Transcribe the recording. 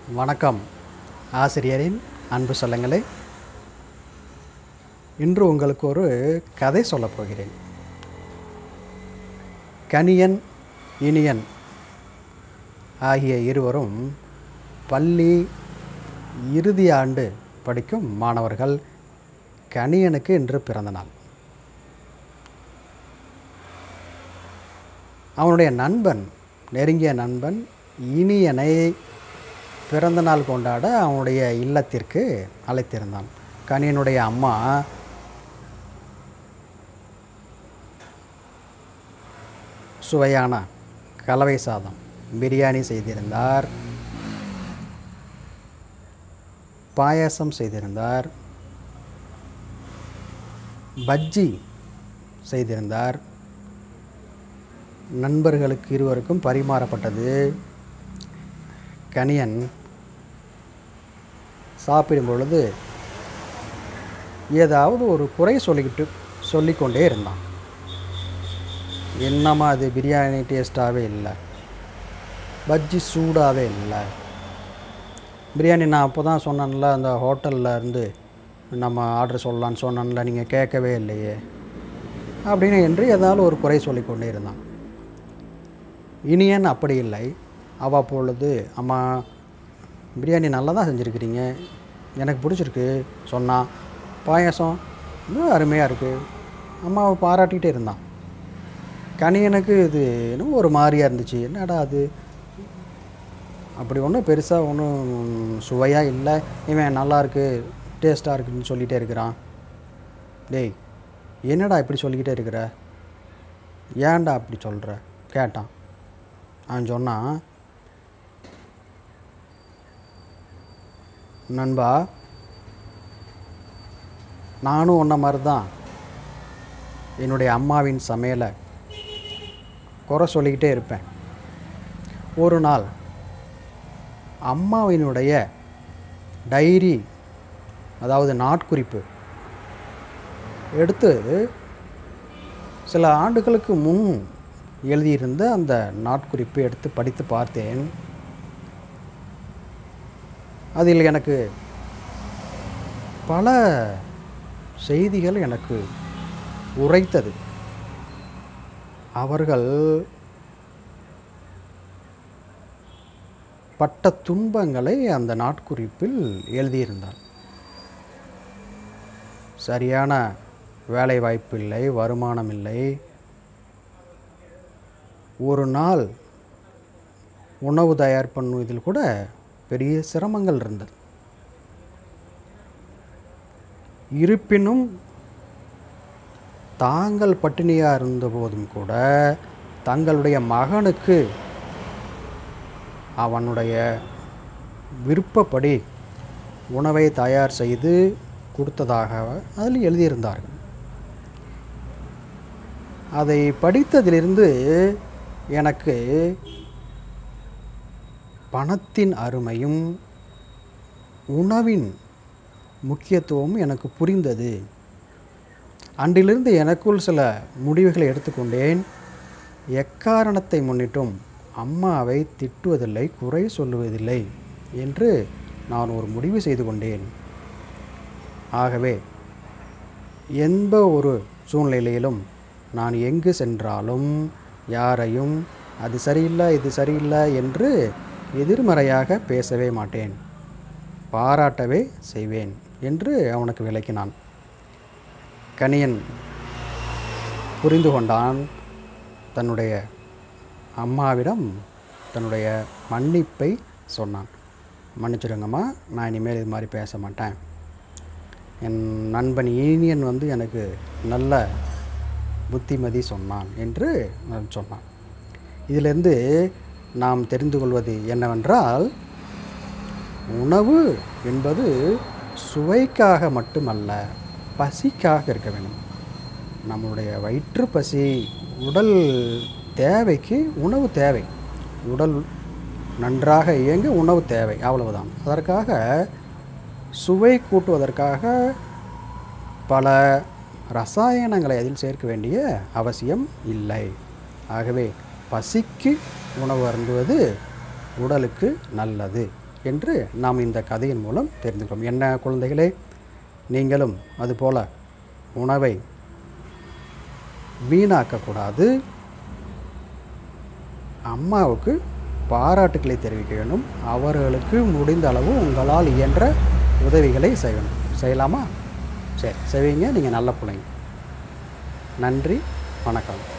வணக்கம் ஆசிரியரின் அன்பு சொல்லங்களே இன்று உங்களுக்கு ஒரு கதை சொல்லப் போகிறேன் கனியன் இனியன் ஆகிய இருவரும் பள்ளி இறுதி ஆண்டு படிக்கும் மாணவர்கள் கனியனுக்கு இன்று பிறந்த நாள் அவனுடைய நண்பன் நெருங்கிய நண்பன் இனியனை பிறந்த நாள் கொண்டாட அவனுடைய இல்லத்திற்கு அழைத்திருந்தான் கனியனுடைய அம்மா சுவையான கலவை சாதம் பிரியாணி செய்திருந்தார் பாயாசம் செய்திருந்தார் பஜ்ஜி செய்திருந்தார் நண்பர்களுக்கு இருவருக்கும் பரிமாறப்பட்டது கணியன் சாப்பிடும் பொழுது ஏதாவது ஒரு குறை சொல்லிக்கிட்டு சொல்லிக்கொண்டே இருந்தான் என்னம்மா அது பிரியாணி டேஸ்ட்டாகவே இல்லை பஜ்ஜி சூடாகவே இல்லை பிரியாணி நான் அப்போ தான் சொன்னேன்ல அந்த ஹோட்டலில் இருந்து நம்ம ஆர்டர் சொல்லலான்னு சொன்னேன்ல நீங்கள் கேட்கவே இல்லையே அப்படின்னு என்று ஏதாவது ஒரு குறை சொல்லிக்கொண்டே இருந்தான் இனியன் அப்படி இல்லை அவ பொழுது அம்மா பிரியாணி நல்லா தான் செஞ்சுருக்கிறீங்க எனக்கு பிடிச்சிருக்கு சொன்னான் பாயாசம் இன்னும் அருமையாக இருக்குது அம்மாவை பாராட்டிகிட்டே இருந்தான் கனியனுக்கு இது இன்னும் ஒரு மாதிரியாக இருந்துச்சு என்னடா அது அப்படி ஒன்றும் பெருசாக ஒன்றும் சுவையாக இல்லை இவன் நல்லா இருக்கு டேஸ்ட்டாக இருக்குன்னு சொல்லிகிட்டே இருக்கிறான் டேய் என்னடா இப்படி சொல்லிக்கிட்டே இருக்கிற ஏன்டா அப்படி சொல்கிற கேட்டான் அவன் சொன்னான் நண்பா நானும் உன்ன மாதிரி தான் என்னுடைய அம்மாவின் சமையலை குறை சொல்லிக்கிட்டே இருப்பேன் ஒரு நாள் அம்மாவினுடைய டைரி அதாவது நாட்குறிப்பு எடுத்து சில ஆண்டுகளுக்கு முன் எழுதியிருந்த அந்த நாட்குறிப்பை எடுத்து படித்து பார்த்தேன் அதில் எனக்கு பல செய்திகள் எனக்கு உரைத்தது அவர்கள் பட்ட துன்பங்களை அந்த நாட்குறிப்பில் எழுதியிருந்தார் சரியான வேலை வாய்ப்பு இல்லை வருமானம் இல்லை ஒரு நாள் உணவு தயார் பண்ணுவதில் கூட பெரிய சிரமங்கள் இருந்தது இருப்பினும் தாங்கள் பட்டினியாக இருந்தபோதும் கூட தங்களுடைய மகனுக்கு அவனுடைய விருப்பப்படி உணவை தயார் செய்து கொடுத்ததாக அதில் எழுதியிருந்தார்கள் அதை படித்ததிலிருந்து எனக்கு பணத்தின் அருமையும் உணவின் முக்கியத்துவமும் எனக்கு புரிந்தது அன்றிலிருந்து எனக்குள் சில முடிவுகளை எடுத்துக்கொண்டேன் எக்காரணத்தை முன்னிட்டும் அம்மாவை திட்டுவதில்லை குறை சொல்லுவதில்லை என்று நான் ஒரு முடிவு செய்து கொண்டேன் ஆகவே எந்த ஒரு சூழ்நிலையிலும் நான் எங்கு சென்றாலும் யாரையும் அது சரியில்லை இது சரியில்லை என்று எதிர்மறையாக பேசவே மாட்டேன் பாராட்டவே செய்வேன் என்று அவனுக்கு விளக்கினான் கணியன் புரிந்து கொண்டான் தன்னுடைய அம்மாவிடம் தன்னுடைய மன்னிப்பை சொன்னான் மன்னிச்சிடுங்கம்மா நான் இனிமேல் இது மாதிரி பேச மாட்டேன் என் நண்பன் ஈனியன் வந்து எனக்கு நல்ல புத்திமதி சொன்னான் என்று நான் சொன்னான் இதிலிருந்து நாம் தெரிந்து கொள்வது என்னவென்றால் உணவு என்பது சுவைக்காக மட்டுமல்ல பசிக்காக இருக்க வேண்டும் நம்மளுடைய வயிற்று பசி உடல் தேவைக்கு உணவு தேவை உடல் நன்றாக இயங்க உணவு தேவை அவ்வளவுதான் அதற்காக சுவை கூட்டுவதற்காக பல ரசாயனங்களை அதில் சேர்க்க வேண்டிய அவசியம் இல்லை ஆகவே பசிக்கு உணவு அருந்துவது உடலுக்கு நல்லது என்று நாம் இந்த கதையின் மூலம் தெரிந்துக்கிறோம் என்ன குழந்தைகளே நீங்களும் அதுபோல உணவை வீணாக்கக்கூடாது அம்மாவுக்கு பாராட்டுக்களை தெரிவிக்க வேண்டும் அவர்களுக்கு முடிந்த அளவு உங்களால் இயன்ற உதவிகளை செய்யணும் செய்யலாமா சரி செய்வீங்க நீங்கள் நல்ல பிள்ளைங்க நன்றி வணக்கம்